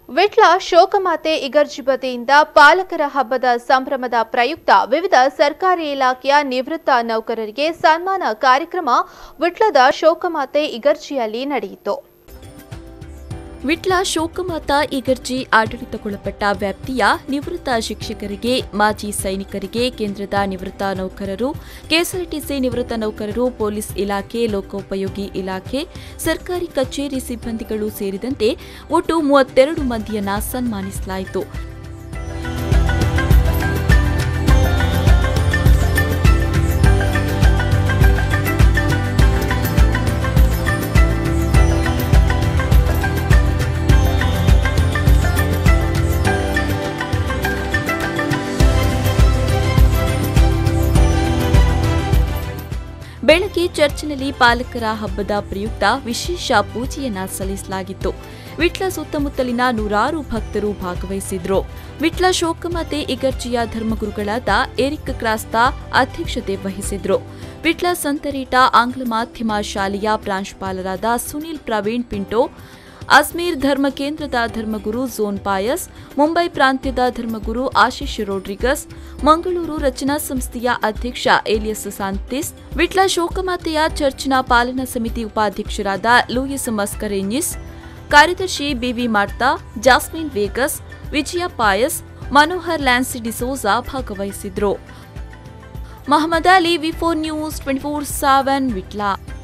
ವಿಟ್ಲ ಶೋಕಮಾತೆ ಇಗರ್ಜಿ ವತಿಯಿಂದ ಪಾಲಕರ ಹಬ್ಬದ ಸಂಭ್ರಮದ ಪ್ರಯುಕ್ತ ವಿವಿಧ ಸರ್ಕಾರಿ ಇಲಾಖೆಯ ನಿವೃತ್ತ ನೌಕರರಿಗೆ ಸನ್ಮಾನ ಕಾರ್ಯಕ್ರಮ ವಿಟ್ಲದ ಶೋಕಮಾತೆ ಇಗರ್ಜಿಯಲ್ಲಿ ನಡೆಯಿತು ವಿಟ್ಲ ಶೋಕಮಾತಾ ಇಗರ್ಜಿ ಆಡಳಿತಕ್ಕೊಳಪಟ್ಟ ವ್ಯಾಪ್ತಿಯ ನಿವೃತ್ತ ಶಿಕ್ಷಕರಿಗೆ ಮಾಜಿ ಸೈನಿಕರಿಗೆ ಕೇಂದ್ರದ ನಿವೃತ್ತ ನೌಕರರು ಕೆಎಸ್ಆರ್ಟಿಸಿ ನಿವೃತ್ತ ನೌಕರರು ಪೊಲೀಸ್ ಇಲಾಖೆ ಲೋಕೋಪಯೋಗಿ ಇಲಾಖೆ ಸರ್ಕಾರಿ ಕಚೇರಿ ಸಿಬ್ಬಂದಿಗಳು ಸೇರಿದಂತೆ ಒಟ್ಟು ಮೂವತ್ತೆರಡು ಮಂದಿಯನ್ನ ಸನ್ಮಾನಿಸಲಾಯಿತು ಬೆಳಗ್ಗೆ ಚರ್ಚ್ನಲ್ಲಿ ಪಾಲಕರ ಹಬ್ಬದ ಪ್ರಯುಕ್ತ ವಿಶೇಷ ಪೂಜೆಯನ್ನ ಸಲ್ಲಿಸಲಾಗಿತ್ತು ವಿಟ್ಲ ಸುತ್ತಮುತ್ತಲಿನ ನೂರಾರು ಭಕ್ತರು ಭಾಗವಹಿಸಿದ್ರು ವಿಟ್ಲ ಶೋಕಮಾತೆ ಇಗರ್ಜಿಯ ಧರ್ಮಗುರುಗಳಾದ ಎರಿಕ್ ಕ್ರಾಸ್ತಾ ಅಧ್ಯಕ್ಷತೆ ವಹಿಸಿದ್ರು ವಿಟ್ಲ ಸಂತರೀಟ ಆಂಗ್ಲ ಮಾಧ್ಯಮ ಶಾಲೆಯ ಪ್ರಾಂಶುಪಾಲರಾದ ಸುನೀಲ್ ಪ್ರವೀಣ್ ಪಿಂಟೋ ಅಜ್ಮೀರ್ ಧರ್ಮ ಕೇಂದ್ರದ ಧರ್ಮಗುರು ಝೋನ್ ಪಾಯಸ್ ಮುಂಬೈ ಪ್ರಾಂತ್ಯದ ಧರ್ಮಗುರು ಆಶೀಶ್ ರೋಡ್ರಿಗಸ್ ಮಂಗಳೂರು ರಚನಾ ಸಂಸ್ಥೆಯ ಅಧ್ಯಕ್ಷ ಏಲಿಯಸ್ ಸಾಂತಿಸ್ ವಿಟ್ಲ ಶೋಕಮಾತೆಯ ಚರ್ಚ್ನ ಪಾಲನಾ ಸಮಿತಿ ಉಪಾಧ್ಯಕ್ಷರಾದ ಲೂಯಿಸ್ ಮಸ್ಕರೇನಿಸ್ ಕಾರ್ಯದರ್ಶಿ ಬಿವಿ ಮಾರ್ತಾ ಜಾಸ್ಮಿನ್ ವೇಗಸ್ ವಿಜಯ ಪಾಯಸ್ ಮನೋಹರ್ ಲ್ಯಾನ್ಸಿ ಡಿಸೋಜಾ ಭಾಗವಹಿಸಿದ್ರು Mohammed Ali V four news twenty four seven Vitla